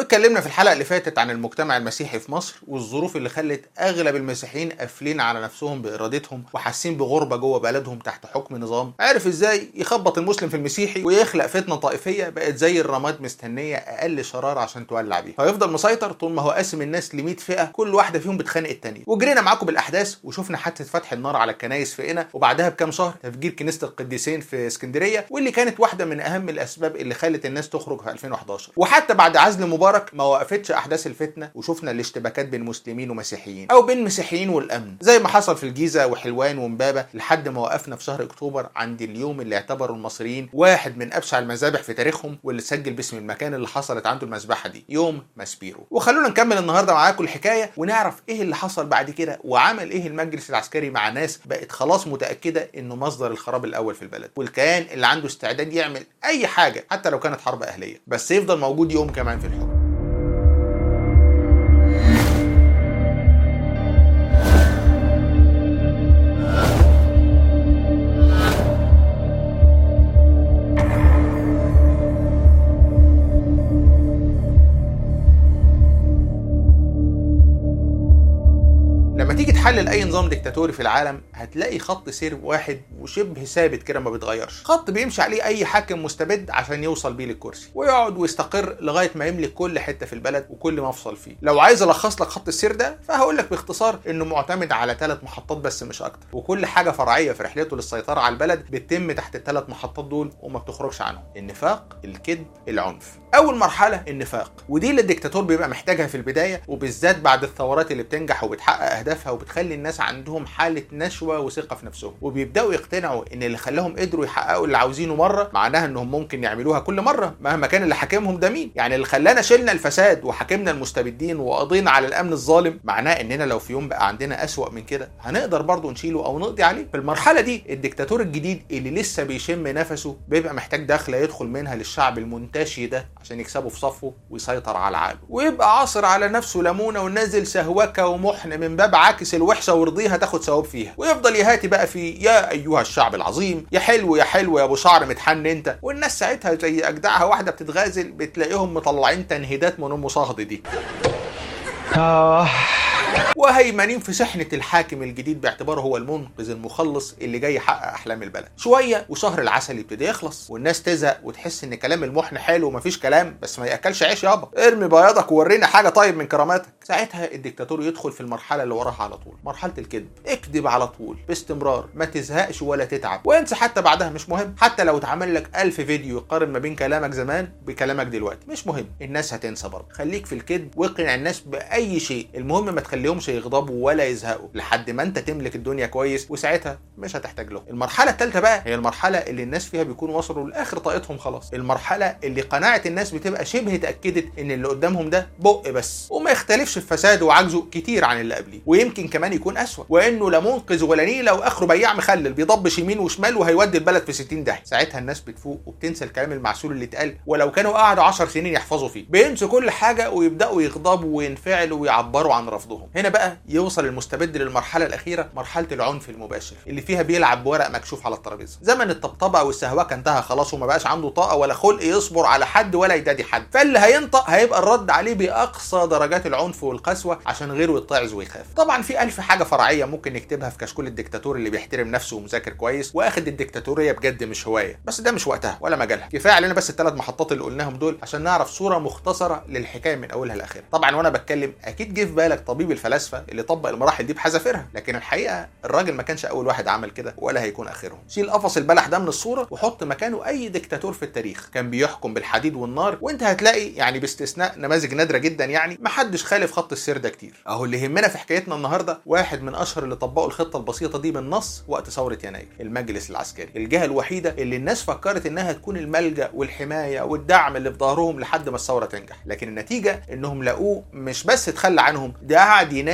واتكلمنا في الحلقه اللي فاتت عن المجتمع المسيحي في مصر والظروف اللي خلت اغلب المسيحيين قافلين على نفسهم بارادتهم وحاسين بغربه جوه بلدهم تحت حكم نظام عرف ازاي يخبط المسلم في المسيحي ويخلق فتنه طائفيه بقت زي الرماد مستنيه اقل شراره عشان تولع بيها فيفضل مسيطر طول ما هو قاسم الناس ل 100 فئه كل واحده فيهم بتخانق التانيه وجرينا معاكم بالاحداث وشفنا حادثه فتح النار على الكنايس في قنا وبعدها بكام شهر تفجير كنيسه القديسين في اسكندريه واللي كانت واحده من اهم الاسباب اللي خلت الناس تخرج في 2011 وحتى بعد عزل مبارك ما وقفتش احداث الفتنه وشفنا الاشتباكات بين مسلمين ومسيحيين او بين مسيحيين والامن زي ما حصل في الجيزه وحلوان ومبابه لحد ما وقفنا في شهر اكتوبر عند اليوم اللي اعتبروا المصريين واحد من ابشع المذابح في تاريخهم واللي سجل باسم المكان اللي حصلت عنده المذبحه دي يوم ماسبيرو وخلونا نكمل النهارده معاكم الحكايه ونعرف ايه اللي حصل بعد كده وعمل ايه المجلس العسكري مع ناس بقت خلاص متاكده انه مصدر الخراب الاول في البلد والكيان اللي عنده استعداد يعمل اي حاجه حتى لو كانت حرب اهليه بس يفضل موجود يوم كمان في الحكم لما تيجي تحلل اي نظام ديكتاتوري في العالم هتلاقي خط سير واحد وشبه ثابت كده ما بيتغيرش خط بيمشي عليه اي حاكم مستبد عشان يوصل بيه للكرسي ويقعد ويستقر لغايه ما يملك كل حته في البلد وكل مفصل فيه لو عايز الخص لك خط السير ده فهقول لك باختصار انه معتمد على ثلاث محطات بس مش اكتر وكل حاجه فرعيه في رحلته للسيطره على البلد بتتم تحت الثلاث محطات دول وما بتخرجش عنهم النفاق الكذب العنف اول مرحله النفاق ودي اللي الدكتاتور بيبقى محتاجها في البدايه وبالذات بعد الثورات اللي بتنجح وبتحقق اهدافها وبتخلي الناس عندهم حاله نشوه وثقه في نفسهم وبيبداوا يقتنعوا ان اللي خلاهم قدروا يحققوا اللي عاوزينه مره معناها انهم ممكن يعملوها كل مره مهما كان اللي حاكمهم ده مين يعني اللي خلانا شلنا الفساد وحاكمنا المستبدين وقضينا على الامن الظالم معناه اننا لو في يوم بقى عندنا اسوأ من كده هنقدر برضه نشيله او نقضي عليه في المرحله دي الدكتاتور الجديد اللي لسه بيشم نفسه بيبقى محتاج دخله يدخل منها للشعب المنتشي ده عشان يكسبه في صفه ويسيطر على عقله ويبقى عاصر على نفسه ليمونه ونازل سهوكه ومحن من باب عاكس الوحشه وارضيها تاخد ثواب فيها ويفضل يهاتي بقى في يا ايها الشعب العظيم يا حلو يا حلو يا ابو شعر متحن انت والناس ساعتها زي اجدعها واحده بتتغازل بتلاقيهم مطلعين تنهيدات من ام صهد دي آه وهيمنين في سحنة الحاكم الجديد باعتباره هو المنقذ المخلص اللي جاي يحقق أحلام البلد شوية وشهر العسل يبتدي يخلص والناس تزهق وتحس إن كلام المحن حلو ومفيش كلام بس ما يأكلش عيش يابا ارمي بياضك وورينا حاجة طيب من كراماتك ساعتها الدكتاتور يدخل في المرحلة اللي وراها على طول مرحلة الكذب اكذب على طول باستمرار ما تزهقش ولا تتعب وانسى حتى بعدها مش مهم حتى لو اتعمل لك ألف فيديو يقارن ما بين كلامك زمان بكلامك دلوقتي مش مهم الناس هتنسى برضه خليك في الكذب واقنع الناس بأي شيء المهم ما تخليهمش يغضبوا ولا يزهقوا لحد ما انت تملك الدنيا كويس وساعتها مش هتحتاج لهم المرحله الثالثه بقى هي المرحله اللي الناس فيها بيكونوا وصلوا لاخر طاقتهم خلاص المرحله اللي قناعه الناس بتبقى شبه اتاكدت ان اللي قدامهم ده بق بس وما يختلفش في فساده وعجزه كتير عن اللي قبليه ويمكن كمان يكون اسوأ وانه لا منقذ ولا نيله واخره بياع مخلل بيضبش يمين وشمال وهيودي البلد في 60 داهيه ساعتها الناس بتفوق وبتنسى الكلام المعسول اللي اتقال ولو كانوا قعدوا 10 سنين يحفظوا فيه بينسوا كل حاجه ويبداوا يغضبوا وينفعلوا ويعبروا عن رفضهم هنا بقى يوصل المستبد للمرحله الاخيره مرحله العنف المباشر اللي فيها بيلعب بورق مكشوف على الترابيزه زمن الطبطبه والسهوكه انتهى خلاص وما بقاش عنده طاقه ولا خلق يصبر على حد ولا يدادي حد فاللي هينطق هيبقى الرد عليه باقصى درجات العنف والقسوه عشان غيره يتعظ ويخاف طبعا في الف حاجه فرعيه ممكن نكتبها في كشكول الدكتاتور اللي بيحترم نفسه ومذاكر كويس واخد الدكتاتوريه بجد مش هوايه بس ده مش وقتها ولا مجالها كفايه علينا بس الثلاث محطات اللي قلناهم دول عشان نعرف صوره مختصره للحكايه من اولها لاخرها طبعا وانا بتكلم اكيد جه في بالك طبيب الفلاسفه اللي طبق المراحل دي بحذافيرها لكن الحقيقه الراجل ما كانش اول واحد عمل كده ولا هيكون اخرهم شيل قفص البلح ده من الصوره وحط مكانه اي دكتاتور في التاريخ كان بيحكم بالحديد والنار وانت هتلاقي يعني باستثناء نماذج نادره جدا يعني ما حدش خالف خط السير ده كتير اهو اللي يهمنا في حكايتنا النهارده واحد من اشهر اللي طبقوا الخطه البسيطه دي بالنص وقت ثوره يناير المجلس العسكري الجهه الوحيده اللي الناس فكرت انها تكون الملجا والحمايه والدعم اللي في ظهرهم لحد ما الثوره تنجح لكن النتيجه انهم لقوه مش بس اتخلى عنهم ده قعد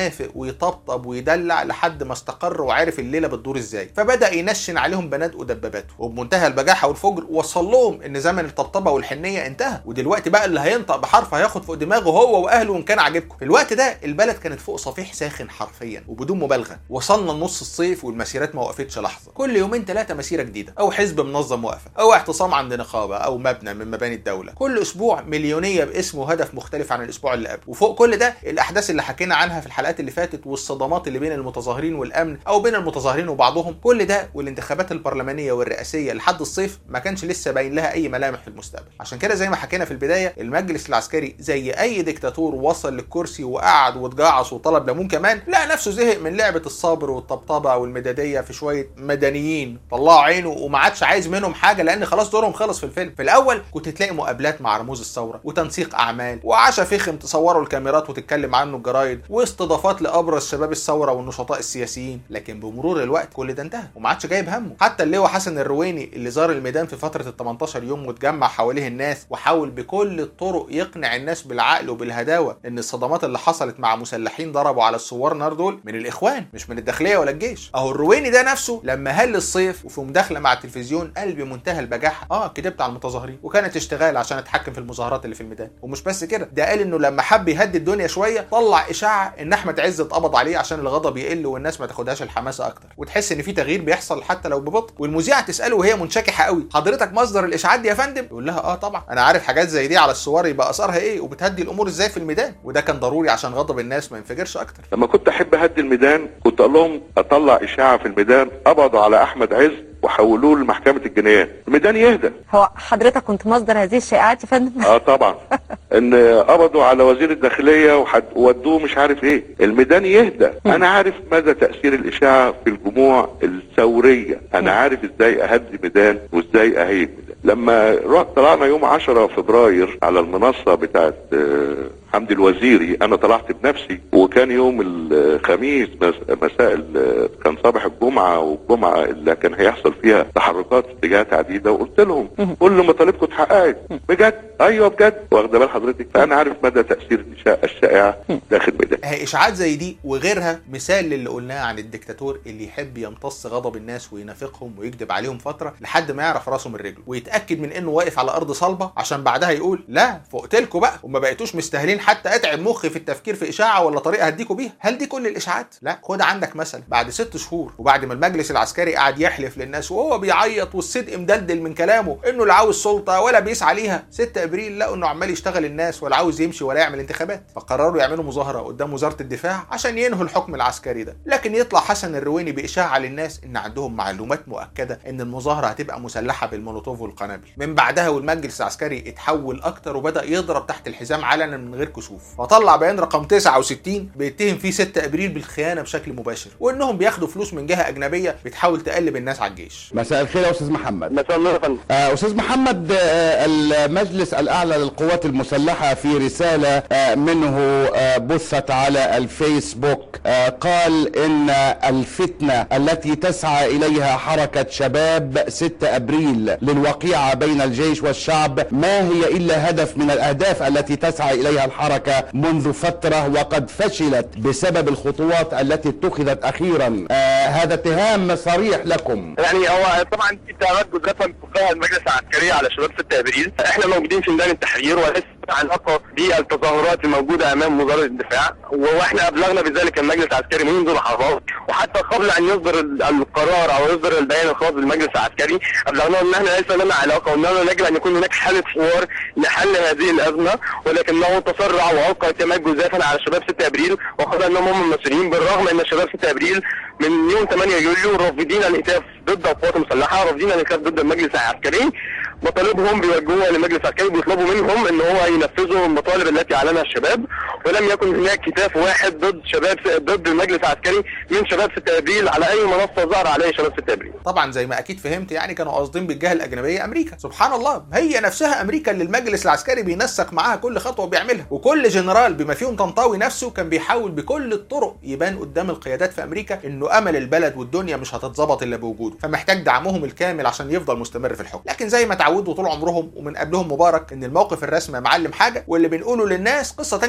ينافق ويطبطب ويدلع لحد ما استقر وعرف الليله بتدور ازاي فبدا ينشن عليهم بنات ودباباته وبمنتهى البجاحه والفجر وصل لهم ان زمن الطبطبه والحنيه انتهى ودلوقتي بقى اللي هينطق بحرف هياخد فوق دماغه هو واهله ان كان عاجبكم في الوقت ده البلد كانت فوق صفيح ساخن حرفيا وبدون مبالغه وصلنا لنص الصيف والمسيرات ما وقفتش لحظه كل يومين ثلاثه مسيره جديده او حزب منظم وقفه او اعتصام عند نقابه او مبنى من مباني الدوله كل اسبوع مليونيه باسم وهدف مختلف عن الاسبوع اللي قبله وفوق كل ده الاحداث اللي حكينا عنها في الحلقات اللي فاتت والصدمات اللي بين المتظاهرين والامن او بين المتظاهرين وبعضهم كل ده والانتخابات البرلمانيه والرئاسيه لحد الصيف ما كانش لسه باين لها اي ملامح في المستقبل عشان كده زي ما حكينا في البدايه المجلس العسكري زي اي ديكتاتور وصل للكرسي وقعد واتجعص وطلب ليمون كمان لقى نفسه زهق من لعبه الصبر والطبطبه والمداديه في شويه مدنيين طلعوا عينه وما عادش عايز منهم حاجه لان خلاص دورهم خلص في الفيلم في الاول كنت تلاقي مقابلات مع رموز الثوره وتنسيق اعمال وعشا فخم تصوروا الكاميرات وتتكلم عنه الجرايد واستضافات لابرز شباب الثوره والنشطاء السياسيين لكن بمرور الوقت كل ده انتهى وما عادش جايب همه حتى اللواء حسن الرويني اللي زار الميدان في فتره ال 18 يوم واتجمع حواليه الناس وحاول بكل الطرق يقنع الناس بالعقل وبالهداوه ان الصدمات اللي حصلت مع مسلحين ضربوا على الثوار نار دول من الاخوان مش من الداخليه ولا الجيش اهو الرويني ده نفسه لما هل الصيف وفي مداخله مع التلفزيون قال بمنتهى البجاحه اه كدبت على المتظاهرين وكانت اشتغال عشان اتحكم في المظاهرات اللي في الميدان ومش بس كده ده قال انه لما حب يهدي الدنيا شويه طلع اشاعه ان احمد عز اتقبض عليه عشان الغضب يقل والناس ما تاخدهاش الحماسه اكتر وتحس ان في تغيير بيحصل حتى لو ببطء والمذيعه تساله وهي منشكحه قوي حضرتك مصدر الاشاعات دي يا فندم يقول لها اه طبعا انا عارف حاجات زي دي على الصور يبقى اثرها ايه وبتهدي الامور ازاي في الميدان وده كان ضروري عشان غضب الناس ما ينفجرش اكتر لما كنت احب اهدي الميدان كنت اقول لهم اطلع اشاعه في الميدان قبضوا على احمد عز وحولوه لمحكمه الجنايات الميدان يهدى هو حضرتك كنت مصدر هذه الشائعات يا فندم اه طبعا ان قبضوا على وزير الداخليه وحد ودوه مش عارف ايه الميدان يهدى انا عارف مدى تاثير الاشاعه في الجموع الثوريه انا عارف ازاي اهدي ميدان وازاي اهيج ميدان لما رحت طلعنا يوم 10 فبراير على المنصه بتاعت آه، حمدي الوزيري انا طلعت بنفسي وكان يوم الخميس مس- مساء ال- كان صباح الجمعه والجمعه اللي كان هيحصل فيها تحركات في اتجاهات عديده وقلت لهم كل مطالبكم اتحققت بجد ايوه بجد واخده بال حضرتك فانا عارف مدى تاثير الإشاعة- الشائعه داخل ميدان هي اشاعات زي دي وغيرها مثال للي قلناه عن الدكتاتور اللي يحب يمتص غضب الناس وينافقهم ويكذب عليهم فتره لحد ما يعرف راسه من رجله ويتاكد من انه واقف على ارض صلبه عشان بعدها يقول لا فوقتلكوا بقى وما بقيتوش مستاهلين حتى اتعب مخي في التفكير في اشاعه ولا طريقه هديكوا بيها هل دي كل الاشاعات لا خد عندك مثل بعد ست شهور وبعد ما المجلس العسكري قعد يحلف للناس وهو بيعيط والصدق مدلدل من كلامه انه لا عاوز سلطه ولا بيسعى ليها 6 ابريل لقوا انه عمال يشتغل الناس ولا عاوز يمشي ولا يعمل انتخابات فقرروا يعملوا مظاهره قدام وزاره الدفاع عشان ينهوا الحكم العسكري ده لكن يطلع حسن الرويني باشاعه للناس ان عندهم معلومات مؤكده ان المظاهره هتبقى مسلحه بالمولوتوف والقنابل من بعدها والمجلس العسكري اتحول اكتر وبدا يضرب تحت الحزام علنا من غير كسوف فطلع بيان رقم 69 بيتهم فيه 6 ابريل بالخيانه بشكل مباشر وانهم بياخدوا فلوس من جهه اجنبيه بتحاول تقلب الناس على الجيش مساء الخير يا استاذ محمد مساء النور يا فندم آه، استاذ محمد آه، المجلس الاعلى للقوات المسلحه في رساله آه، منه آه، بثت على الفيسبوك آه، قال ان الفتنه التي تسعى اليها حركه شباب 6 ابريل للوقيعه بين الجيش والشعب ما هي الا هدف من الاهداف التي تسعى اليها الحركه منذ فتره وقد فشلت بسبب الخطوات التي اتخذت اخيرا آه، هذا اتهام صريح لكم يعني هو طبعا في اتهامات جزافه بتوقعها المجلس العسكري على شباب 6 ابريل احنا موجودين في ميدان التحرير وليس علاقه بالتظاهرات الموجوده امام وزاره الدفاع واحنا ابلغنا بذلك المجلس العسكري منذ لحظات وحتى قبل ان يصدر ال- القرار او يصدر البيان الخاص بالمجلس العسكري ابلغناه ان احنا ليس لنا علاقه واننا يجب ان يكون هناك حاله حوار لحل هذه الازمه ولكنه تسرع والقى اتهامات جزافا على شباب 6 ابريل وقال انهم هم المسؤولين بالرغم ان شباب 6 ابريل من يوم 8 يوليو رافضين الهتاف ضد القوات المسلحه رافضين الهتاف ضد المجلس العسكري مطالبهم بيوجهوها للمجلس العسكري بيطلبوا منهم ان هو ينفذوا المطالب التي اعلنها الشباب ولم يكن هناك هتاف واحد ضد شباب ضد المجلس العسكري من شباب 6 ابريل على اي منصه ظهر عليها شباب 6 ابريل طبعا زي ما اكيد فهمت يعني كانوا قاصدين بالجهه الاجنبيه امريكا سبحان الله هي نفسها امريكا اللي المجلس العسكري بينسق معاها كل خطوه بيعملها وكل جنرال بما فيهم طنطاوي نفسه كان بيحاول بكل الطرق يبان قدام القيادات في امريكا انه امل البلد والدنيا مش هتتظبط الا بوجوده فمحتاج دعمهم الكامل عشان يفضل مستمر في الحكم لكن زي ما اتعودوا طول عمرهم ومن قبلهم مبارك ان الموقف الرسمي يا معلم حاجه واللي بنقوله للناس قصه تانية خالص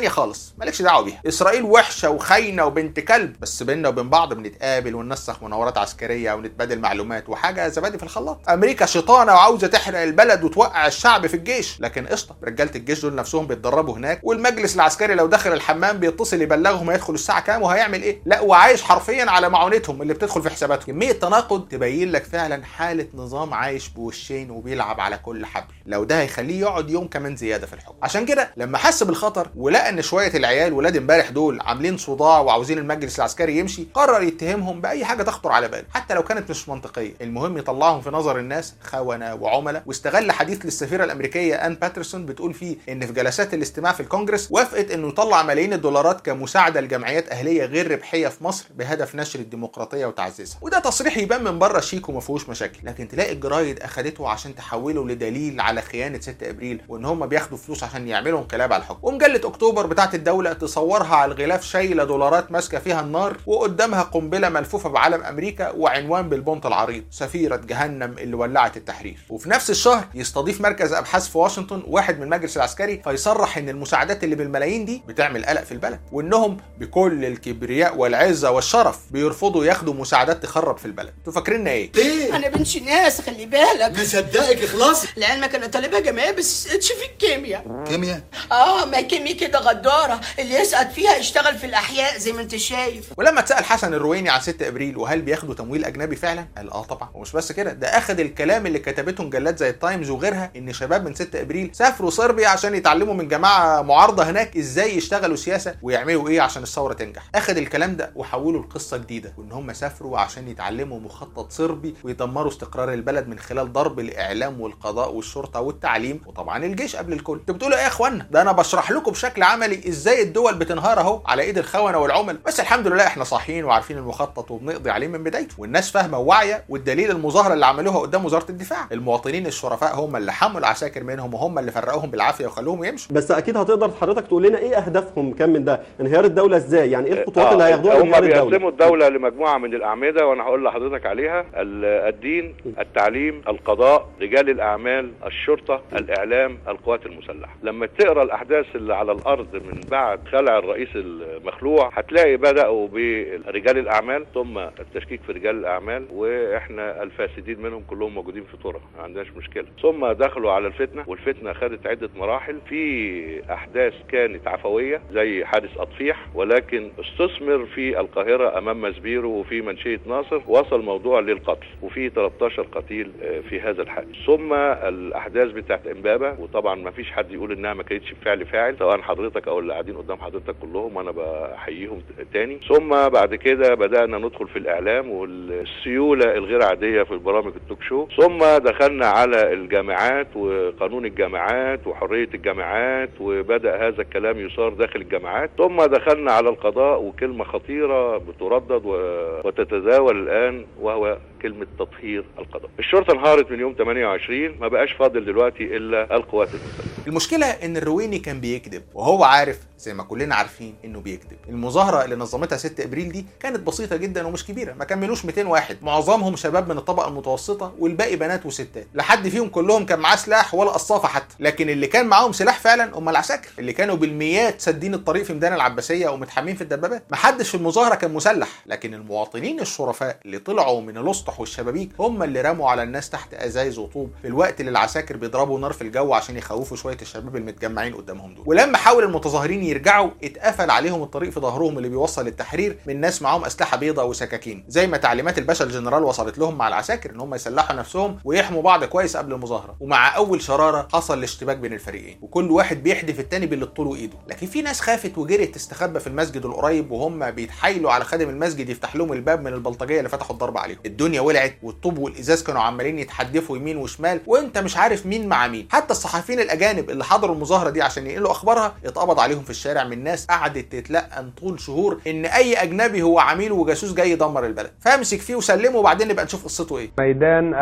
خالص مالكش دعوه بيها اسرائيل وحشه وخاينه وبنت كلب بس بينا وبين بعض بنتقابل وننسق مناورات عسكريه ونتبادل معلومات وحاجه زبادي في الخلاط امريكا شيطانه وعاوزه تحرق البلد وتوقع الشعب في الجيش لكن قشطه رجاله الجيش دول نفسهم بيتدربوا هناك والمجلس العسكري لو دخل الحمام بيتصل يبلغهم هيدخل الساعه كام وهيعمل ايه لا وعايش حرفيا على معونتهم اللي بتدخل في حساباتهم كميه تناقض تبين لك فعلا حاله نظام عايش بوشين وبيلعب على كل حبل لو ده هيخليه يقعد يوم كمان زياده في الحكم عشان كده لما حس بالخطر ولقى ان شويه العيال ولاد امبارح دول عاملين صداع وعاوزين المجلس العسكري يمشي قرر يتهمهم باي حاجه تخطر على باله حتى لو كانت مش منطقيه المهم يطلعهم في نظر الناس خونه وعملاء واستغل حديث للسفيره الامريكيه ان باترسون بتقول فيه ان في جلسات الاستماع في الكونجرس وافقت انه يطلع ملايين الدولارات كمساعده لجمعيات اهليه غير ربحيه في مصر بهدف نشر الديمقراطيه وتعزيزها وده تصريح يبان من بره شيك وما فيهوش مشاكل لكن تلاقي الجرايد اخدته عشان تحوله لدليل على خيانه 6 ابريل وان هم بياخدوا فلوس عشان يعملوا انقلاب على الحكم ومجله اكتوبر بتاعه الدوله تصورها على الغلاف شايله دولارات ماسكه فيها النار وقدامها قنبله ملفوفه بعلم امريكا وعنوان بالبنط العريض سفيره جهنم اللي ولعت التحرير وفي نفس الشهر يستضيف مركز ابحاث في واشنطن واحد من المجلس العسكري فيصرح ان المساعدات اللي بالملايين دي بتعمل قلق في البلد وانهم بكل الكبرياء والعزه والشرف بيرفضوا ياخدوا مساعدات تخرب في البلد انتوا فاكريننا ايه ليه؟ انا بنت ناس خلي بالك مصدقك اخلاصي لعلمك انا طالبه جامعيه بس سقطش في الكيمياء كيمياء اه ما كيمياء كده غداره اللي يسقط فيها يشتغل في الاحياء زي ما انت شايف ولما اتسال حسن الرويني عن 6 ابريل وهل بياخدوا تمويل اجنبي فعلا قال اه طبعا ومش بس كده ده اخد الكلام اللي كتبته مجلات زي التايمز وغيرها ان شباب من 6 ابريل سافروا صربيا عشان يتعلموا من جماعه معارضه هناك ازاي يشتغلوا سياسه ويعملوا ايه عشان الثوره تنجح اخد الكلام ده وحوله لقصه جديده وان هم سافروا عشان يتعلموا مخطط صربي ويدمروا استقرار البلد من خلال ضرب الاعلام والقضاء والشرطه والتعليم وطبعا الجيش قبل الكل انتوا بتقولوا ايه يا اخوانا ده انا بشرح لكم بشكل عملي ازاي الدول بتنهار اهو على ايد الخونه والعمل بس الحمد لله احنا صاحيين وعارفين المخطط وبنقضي عليه من بدايته والناس فاهمه وواعيه والدليل المظاهره اللي عملوها قدام وزاره الدفاع المواطنين الشرفاء هم اللي حموا العساكر منهم وهم اللي فرقوهم بالعافيه وخلوهم يمشوا بس اكيد هتقدر حضرتك تقول لنا ايه اهدافهم كام من ده انهيار الدوله ازاي يعني ايه الخطوات اللي هياخدوها هم لانهيار الدوله بيقسموا الدولة لمجموعة من الأعمدة وأنا هقول لحضرتك عليها ال- الدين التعليم القضاء رجال الأعمال الشرطة الإعلام القوات المسلحة لما تقرأ الأحداث اللي على الأرض من بعد خلع الرئيس المخلوع هتلاقي بدأوا برجال الأعمال ثم التشكيك في رجال الأعمال وإحنا الفاسدين منهم كلهم موجودين في طرق ما عندناش مشكلة ثم دخلوا على الفتنة والفتنة خدت عدة مراحل في أحداث كانت عفوية زي حادث أطفيح ولكن استثمر في القاهرة أمام مسبيرو وفي منشية ناصر وصل موضوع للقتل وفي 13 قتيل آه، في هذا الحادث ثم الأحداث بتاعت إمبابة وطبعا ما فيش حد يقول إنها ما كانتش بفعل فاعل سواء حضرتك أو اللي قاعدين قدام حضرتك كلهم وأنا بحييهم تاني ثم بعد كده بدأنا ندخل في الإعلام والسيولة الغير عادية في البرامج التوك شو ثم دخلنا على الجامعات وقانون الجامعات وحرية الجامعات وبدأ هذا الكلام يصار داخل الجامعات ثم دخلنا على القضاء وكلمة خطيرة بتردد و- وتتداول الآن وهو كلمة تطهير القضاء الشرطة انهارت من يوم 28 ما بقاش فاضل دلوقتي إلا القوات المسلحة المشكله ان الرويني كان بيكذب وهو عارف زي ما كلنا عارفين انه بيكذب المظاهره اللي نظمتها 6 ابريل دي كانت بسيطه جدا ومش كبيره ما كملوش 200 واحد معظمهم شباب من الطبقه المتوسطه والباقي بنات وستات لحد فيهم كلهم كان معاه سلاح ولا قصافه حتى لكن اللي كان معاهم سلاح فعلا هم العساكر اللي كانوا بالميات سادين الطريق في ميدان العباسيه ومتحمين في الدبابات محدش في المظاهره كان مسلح لكن المواطنين الشرفاء اللي طلعوا من الاسطح والشبابيك هم اللي رموا على الناس تحت ازايز وطوب في الوقت اللي العساكر بيضربوا نار في الجو عشان يخوفوا شويه الشباب المتجمعين قدامهم دول ولما حاول المتظاهرين يرجعوا اتقفل عليهم الطريق في ظهرهم اللي بيوصل للتحرير من ناس معاهم اسلحه بيضاء وسكاكين زي ما تعليمات الباشا الجنرال وصلت لهم مع العساكر ان هم يسلحوا نفسهم ويحموا بعض كويس قبل المظاهره ومع اول شراره حصل الاشتباك بين الفريقين وكل واحد بيحدف التاني باللي طوله ايده لكن في ناس خافت وجريت تستخبى في المسجد القريب وهم بيتحايلوا على خادم المسجد يفتح لهم الباب من البلطجيه اللي فتحوا الضرب عليهم الدنيا ولعت والطوب والازاز كانوا عمالين يتحدفوا يمين وشمال وانت مش عارف مين مع مين حتى الصحفيين الاجانب اللي حضروا المظاهره دي عشان ينقلوا اخبارها اتقبض عليهم في الشارع من ناس قعدت تتلقن طول شهور ان اي اجنبي هو عميل وجاسوس جاي يدمر البلد فامسك فيه وسلمه وبعدين نبقى نشوف قصته ايه ميدان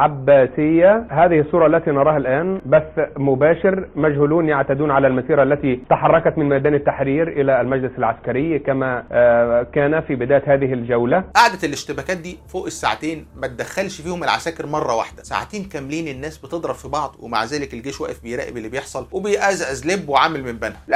العباسية هذه الصورة التي نراها الآن بث مباشر مجهولون يعتدون على المسيرة التي تحركت من ميدان التحرير إلى المجلس العسكري كما آه، كان في بداية هذه الجولة قعدت الاشتباكات دي فوق الساعتين ما تدخلش فيهم العساكر مره واحده ساعتين كاملين الناس بتضرب في بعض ومع ذلك الجيش واقف بيراقب اللي بيحصل وبيأزأز لب وعامل من بنها لا له علاقه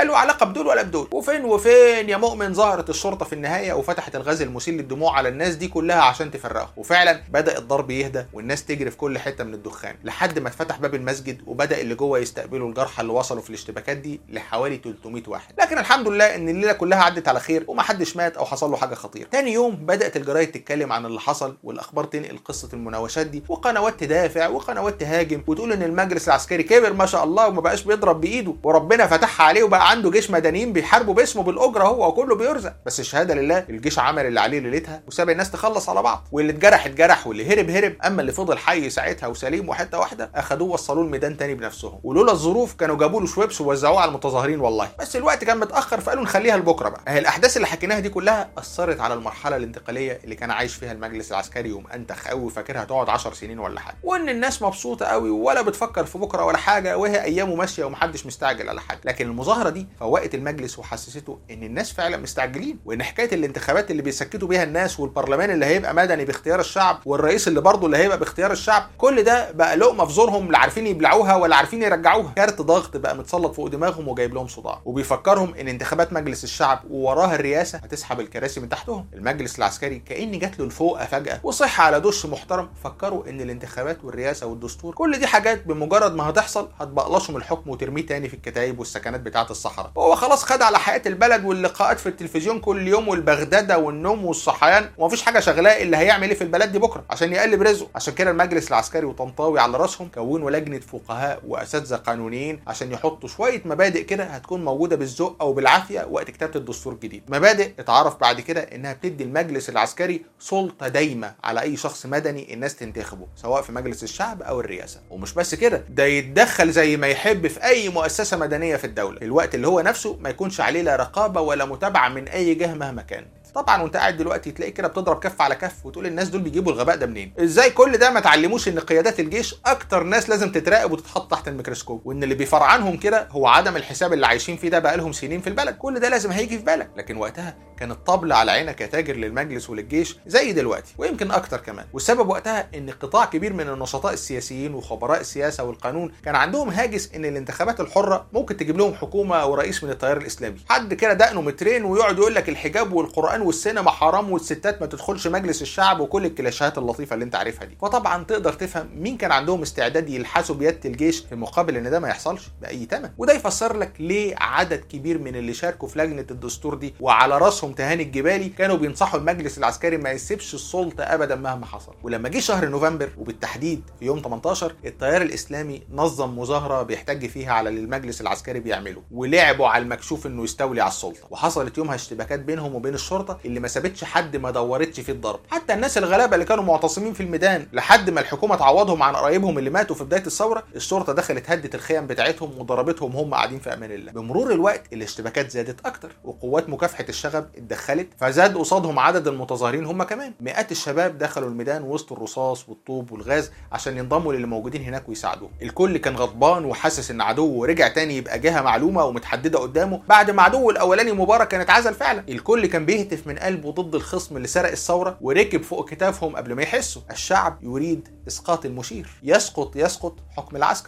علاقه بدول ولا بدول وفين وفين يا مؤمن ظهرت الشرطه في النهايه وفتحت الغاز المسيل للدموع على الناس دي كلها عشان تفرقهم وفعلا بدا الضرب يهدى والناس تجري في كل حته من الدخان لحد ما اتفتح باب المسجد وبدا اللي جوه يستقبلوا الجرحى اللي وصلوا في الاشتباكات دي لحوالي 300 واحد لكن الحمد لله ان الليله كلها عدت على خير ومحدش مات او حصل له حاجه خطيره تاني يوم بدات الجرايد تتكلم عن اللي حصل والاخبار تنقل قصه المناوشات دي وقنوات تدافع وقنوات تهاجم وتقول ان المجلس العسكري كبر ما شاء الله وما بقاش بيضرب بايده وربنا فتحها عليه وبقى عنده جيش مدنيين بيحاربوا باسمه بالاجره هو وكله بيرزق بس الشهاده لله الجيش عمل اللي عليه ليلتها وساب الناس تخلص على بعض واللي اتجرح اتجرح واللي هرب هرب اما اللي فضل حي ساعتها وسليم وحته واحده اخدوه وصلوه الميدان تاني بنفسهم ولولا الظروف كانوا جابوا له شويبس ووزعوه على المتظاهرين والله بس الوقت كان متاخر فقالوا نخليها لبكره بقى اهي الاحداث اللي حكيناها دي كلها اثرت على المرحله الانتقاليه اللي كان عايش فيها المجلس العسكري ومأنتخ قوي فاكرها تقعد 10 سنين ولا حاجه وان الناس مبسوطه قوي ولا بتفكر في بكره ولا حاجه وهي ايامه ماشيه ومحدش مستعجل على حاجه لكن المظاهره دي فوقت المجلس وحسسته ان الناس فعلا مستعجلين وان حكايه الانتخابات اللي بيسكتوا بيها الناس والبرلمان اللي هيبقى مدني باختيار الشعب والرئيس اللي برضه اللي هيبقى باختيار الشعب كل ده بقى لقمه في زورهم لا عارفين يبلعوها ولا عارفين يرجعوها كارت ضغط بقى متسلط فوق دماغهم وجايب لهم صداع وبيفكرهم ان انتخابات مجلس الشعب ووراها الرئاسه هتسحب الكراسي من تحتهم المجلس العسكري كان جات له الفوقه فجاه وصح على دش محترم فكروا ان الانتخابات والرئاسه والدستور كل دي حاجات بمجرد ما هتحصل هتبقلشهم الحكم وترميه تاني في الكتايب والسكنات بتاعه الصحراء هو خلاص خد على حياه البلد واللقاءات في التلفزيون كل يوم والبغداده والنوم والصحيان ومفيش حاجه شغلاه اللي هيعمل ايه في البلد دي بكره عشان يقلب رزقه عشان كده المجلس العسكري وطنطاوي على راسهم كونوا لجنه فقهاء واساتذه قانونيين عشان يحطوا شويه مبادئ كده هتكون موجوده بالذوق او بالعافيه وقت كتابه الدستور الجديد مبادئ اتعرف بعد كده انها بتدي المجلس العسكري سلطه دايمه على اي شخص مدني الناس تنتخبه سواء في مجلس الشعب او الرئاسه ومش بس كده ده يتدخل زي ما يحب في اي مؤسسه مدنيه في الدوله في الوقت اللي هو نفسه ما يكونش عليه لا رقابه ولا متابعه من اي جهه مهما كانت طبعا وانت قاعد دلوقتي تلاقي كده بتضرب كف على كف وتقول الناس دول بيجيبوا الغباء ده منين ازاي كل ده ما تعلموش ان قيادات الجيش اكتر ناس لازم تتراقب وتتحط تحت الميكروسكوب وان اللي بيفرعنهم كده هو عدم الحساب اللي عايشين فيه ده بقالهم سنين في البلد كل ده لازم هيجي في بالك لكن وقتها كان الطبل على عينك يا تاجر للمجلس وللجيش زي دلوقتي ويمكن اكتر كمان والسبب وقتها ان قطاع كبير من النشطاء السياسيين وخبراء السياسه والقانون كان عندهم هاجس ان الانتخابات الحره ممكن تجيب لهم حكومه او رئيس من التيار الاسلامي حد كده دقنه مترين ويقعد يقول لك الحجاب والقران والسينما حرام والستات ما تدخلش مجلس الشعب وكل الكلاشات اللطيفه اللي انت عارفها دي فطبعا تقدر تفهم مين كان عندهم استعداد يلحسوا بيد الجيش في مقابل ان ده ما يحصلش باي ثمن وده يفسر لك ليه عدد كبير من اللي شاركوا في لجنه الدستور دي وعلى راسهم تهاني الجبالي كانوا بينصحوا المجلس العسكري ما يسيبش السلطه ابدا مهما حصل ولما جه شهر نوفمبر وبالتحديد في يوم 18 التيار الاسلامي نظم مظاهره بيحتج فيها على اللي المجلس العسكري بيعمله ولعبوا على المكشوف انه يستولي على السلطه وحصلت يومها اشتباكات بينهم وبين الشرطه اللي ما سابتش حد ما دورتش فيه الضرب حتى الناس الغلابه اللي كانوا معتصمين في الميدان لحد ما الحكومه تعوضهم عن قرايبهم اللي ماتوا في بدايه الثوره الشرطه دخلت هدت الخيم بتاعتهم وضربتهم هم قاعدين في امان الله بمرور الوقت الاشتباكات زادت اكتر وقوات مكافحه الشغب اتدخلت فزاد قصادهم عدد المتظاهرين هم كمان مئات الشباب دخلوا الميدان وسط الرصاص والطوب والغاز عشان ينضموا للي موجودين هناك ويساعدوهم الكل كان غضبان وحاسس ان عدوه رجع تاني يبقى جهه معلومه ومتحدده قدامه بعد ما عدوه الاولاني مبارك كان اتعزل فعلا الكل كان بيهتف من قلبه ضد الخصم اللي سرق الثوره وركب فوق كتافهم قبل ما يحسوا الشعب يريد اسقاط المشير يسقط يسقط حكم العسكر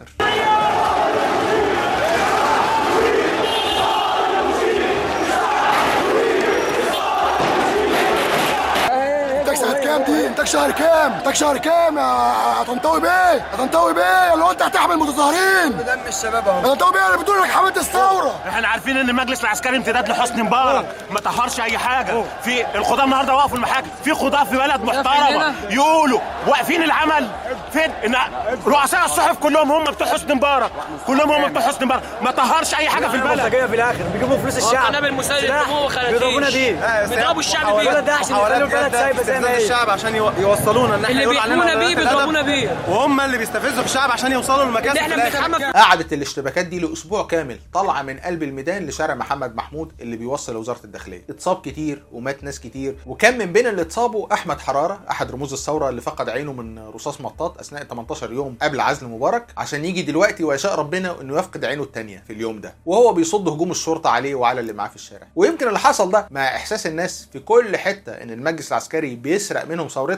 انتك سنة كام دي؟ انتك شهر كام؟ انتك شهر كام يا طنطاوي بيه؟ يا طنطاوي بيه اللي هو انت هتحمل متظاهرين دم الشباب اهو يا طنطاوي بيه انا بتقول لك حملت الثورة احنا عارفين ان المجلس العسكري امتداد لحسني مبارك ما طهرش اي حاجه في القضاه النهارده وقفوا المحاكم في قضاه في بلد محترمه يقولوا واقفين العمل فين ان رؤساء الصحف كلهم هم بتوع حسني مبارك كلهم هم بتوع حسني مبارك ما طهرش اي حاجه في البلد في الاخر بيجيبوا فلوس الشعب قنابل مسيل بيضربوه خناتيش بيضربونا بيه بيضربوا الشعب بيه ولا ده عشان يخلوا البلد سايبه زي ما هي الشعب عشان يو- يوصلونا ان احنا اللي يقولوا علينا بيحمونا بيه قلالات بيضربونا الأدب، بيه وهم اللي بيستفزوا في الشعب عشان يوصلوا للمكاسب اللي احنا في الآخر. بنتحمى قعدت الاشتباكات دي لاسبوع كامل طالعه من قلب الميدان لشارع محمد محمود اللي بيوصل لوزاره الداخليه اتصاب كتير ومات ناس كتير وكان من بين اللي اتصابوا احمد حراره احد رموز الثوره اللي فقد عينه من رصاص مطاط اثناء 18 يوم قبل عزل مبارك عشان يجي دلوقتي ويشاء ربنا انه يفقد عينه الثانيه في اليوم ده وهو بيصد هجوم الشرطه عليه وعلى اللي معاه في الشارع ويمكن اللي حصل ده مع احساس الناس في كل حته ان المجلس العسكري بيسرق منهم ثورتهم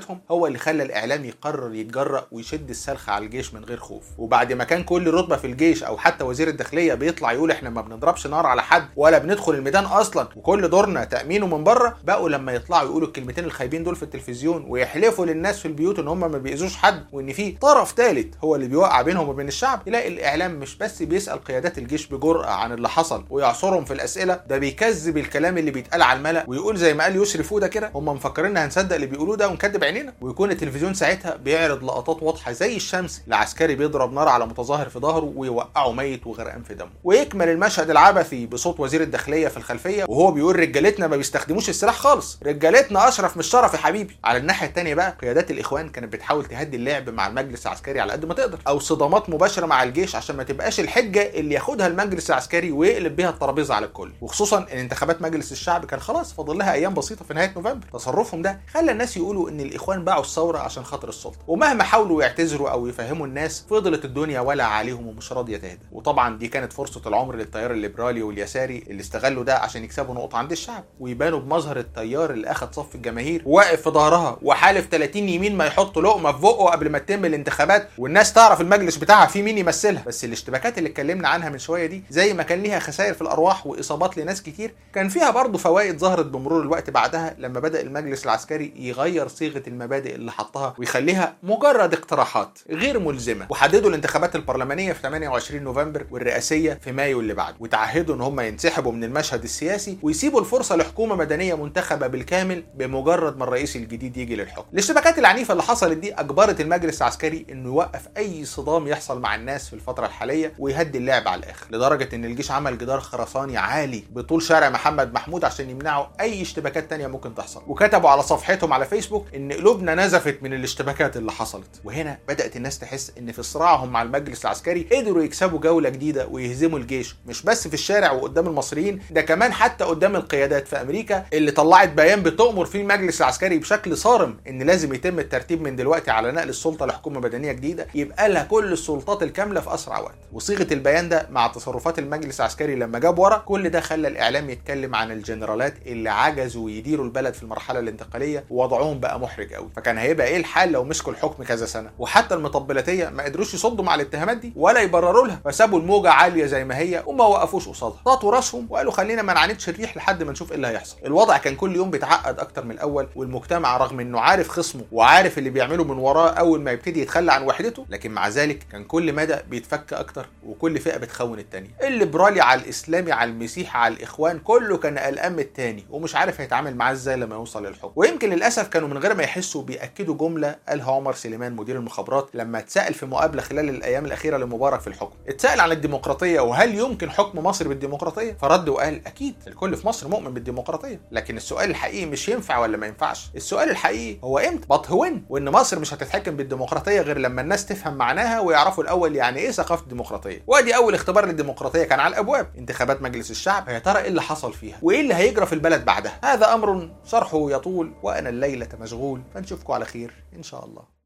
تصرفاتهم هو اللي خلى الاعلام يقرر يتجرأ ويشد السلخ على الجيش من غير خوف وبعد ما كان كل رتبه في الجيش او حتى وزير الداخليه بيطلع يقول احنا ما بنضربش نار على حد ولا بندخل الميدان اصلا وكل دورنا تامينه من بره بقوا لما يطلعوا يقولوا الكلمتين الخايبين دول في التلفزيون ويحلفوا للناس في البيوت ان هم ما بيأذوش حد وان في طرف ثالث هو اللي بيوقع بينهم وبين الشعب يلاقي الاعلام مش بس بيسال قيادات الجيش بجرأه عن اللي حصل ويعصرهم في الاسئله ده بيكذب الكلام اللي بيتقال على الملأ ويقول زي ما قال يسري فوده كده هم مفكرين هنصدق اللي بيقولوه ده ونكدب عينينا ويكون التلفزيون ساعتها بيعرض لقطات واضحه زي الشمس لعسكري بيضرب نار على متظاهر في ظهره ويوقعه ميت وغرقان في دمه ويكمل المشهد العبثي بصوت وزير الداخليه في الخلفيه وهو بيقول رجالتنا ما بيستخدموش السلاح خالص رجالتنا اشرف من الشرف يا حبيبي على الناحيه الثانيه بقى قيادات الاخوان كانت بتحاول تهدي اللعب مع المجلس العسكري على قد ما تقدر او صدامات مباشره مع الجيش عشان ما تبقاش الحجه اللي ياخدها المجلس العسكري ويقلب بيها الترابيزه على الكل وخصوصا ان انتخابات مجلس الشعب كان خلاص فاضل لها ايام بسيطه في نهايه نوفمبر تصرفهم ده خلى الناس يقولوا ان الاخوان باعوا الثوره عشان خاطر السلطه ومهما حاولوا يعتذروا او يفهموا الناس فضلت الدنيا ولا عليهم ومش راضيه تهدى وطبعا دي كانت فرصه العمر للتيار الليبرالي واليساري اللي استغلوا ده عشان يكسبوا نقطه عند الشعب ويبانوا بمظهر التيار اللي اخد صف الجماهير واقف في ظهرها وحالف 30 يمين ما يحط لقمه في بقه قبل ما تتم الانتخابات والناس تعرف المجلس بتاعها في مين يمثلها بس الاشتباكات اللي اتكلمنا عنها من شويه دي زي ما كان ليها خسائر في الارواح واصابات لناس كتير كان فيها برضه فوائد ظهرت بمرور الوقت بعدها لما بدا المجلس العسكري يغير صيغه المبادئ اللي حطها ويخليها مجرد اقتراحات غير ملزمه وحددوا الانتخابات البرلمانيه في 28 نوفمبر والرئاسيه في مايو اللي بعده وتعهدوا ان هم ينسحبوا من المشهد السياسي ويسيبوا الفرصه لحكومه مدنيه منتخبه بالكامل بمجرد ما الرئيس الجديد يجي للحكم الاشتباكات العنيفه اللي حصلت دي اجبرت المجلس العسكري انه يوقف اي صدام يحصل مع الناس في الفتره الحاليه ويهدي اللعب على الاخر لدرجه ان الجيش عمل جدار خرساني عالي بطول شارع محمد محمود عشان يمنعوا اي اشتباكات تانية ممكن تحصل وكتبوا على صفحتهم على فيسبوك ان قلوبنا نزفت من الاشتباكات اللي حصلت وهنا بدات الناس تحس ان في صراعهم مع المجلس العسكري قدروا يكسبوا جوله جديده ويهزموا الجيش مش بس في الشارع وقدام المصريين ده كمان حتى قدام القيادات في امريكا اللي طلعت بيان بتؤمر فيه المجلس العسكري بشكل صارم ان لازم يتم الترتيب من دلوقتي على نقل السلطه لحكومه مدنيه جديده يبقى لها كل السلطات الكامله في اسرع وقت وصيغه البيان ده مع تصرفات المجلس العسكري لما جاب ورا كل ده خلى الاعلام يتكلم عن الجنرالات اللي عجزوا يديروا البلد في المرحله الانتقاليه ووضعهم بقى محرج قوي فكان هيبقى ايه الحال لو مسكوا الحكم كذا سنه وحتى المطبلاتيه ما قدروش يصدوا مع الاتهامات دي ولا يبرروا لها فسابوا الموجه عاليه زي ما هي وما وقفوش قصادها طاطوا راسهم وقالوا خلينا ما نعاندش الريح لحد ما نشوف ايه اللي هيحصل الوضع كان كل يوم بيتعقد اكتر من الاول والمجتمع رغم انه عارف خصمه وعارف اللي بيعمله من وراه اول ما يبتدي يتخلى عن وحدته لكن مع ذلك كان كل مدى بيتفك اكتر وكل فئه بتخون التانيه الليبرالي على الاسلامي على المسيحي على الاخوان كله كان قلقان من التاني ومش عارف هيتعامل معاه ازاي لما يوصل للحكم ويمكن للاسف كانوا من غير ما يحسوا بياكدوا جمله قالها عمر سليمان مدير المخابرات لما اتسال في مقابله خلال الايام الاخيره لمبارك في الحكم اتسال عن الديمقراطيه وهل يمكن حكم مصر بالديمقراطيه فرد وقال اكيد الكل في مصر مؤمن بالديمقراطيه لكن السؤال الحقيقي مش ينفع ولا ما ينفعش السؤال الحقيقي هو امتى بط وين وان مصر مش هتتحكم بالديمقراطيه غير لما الناس تفهم معناها ويعرفوا الاول يعني ايه ثقافه الديمقراطيه وادي اول اختبار للديمقراطيه كان على الابواب انتخابات مجلس الشعب يا ترى ايه اللي حصل فيها وايه اللي هيجرى في البلد بعدها هذا امر شرحه يطول وانا الليله مشغول فنشوفكم على خير ان شاء الله